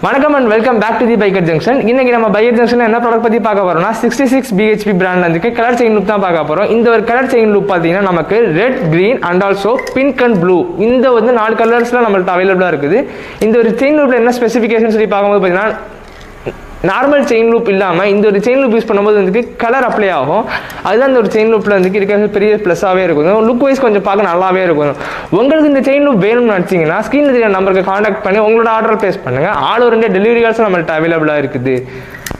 வணக்கம் and welcome back to the biker junction இன்னைக்கு நம்ம பைக்கர் ஜங்ஷன் என்ன ப்ராடக்ட் பற்றி பார்க்க போறோம்னா சிக்ஸ்டி சிக்ஸ் பிஹெச்பி பிராண்ட்ல இருக்கு கலர் செயின் லூப் தான் பார்க்க போறோம் இந்த ஒரு கலர் செயின் லூப் பார்த்தீங்கன்னா நமக்கு red green and also pink and blue இந்த வந்து நாலு கலர்ஸ்ல நம்மள்ட்ட அவைலபிளாக இருக்குது இந்த ஒரு செயின் லூப்ல என்ன ஸ்பெசிஃபிகேஷன் சொல்லி பார்க்கும்போது பார்த்தீங்கன்னா நார்மல் செயின் லூப் இல்லாமல் இந்த ஒரு செயின் லூப் யூஸ் பண்ணும்போது வந்து கலர் அப்ளை ஆகும் அதுதான் இந்த ஒரு செயின் லூப்பில் வந்து இருக்கிற பெரிய ப்ளஸ்ஸாகவே இருக்கும் லுக் வைஸ் கொஞ்சம் பார்க்க நல்லாவே இருக்கும் உங்களுக்கு இந்த செயின் லூப் வேணும்னு நினச்சிங்கன்னா ஸ்க்ரீனில் தெரிய நம்பருக்கு காண்டாக்ட் பண்ணி உங்களோட ஆர்டர் ப்ளேஸ் பண்ணுங்கள் all over India delivery calls நம்மள்ட்ட அவைலபிளாக இருக்குது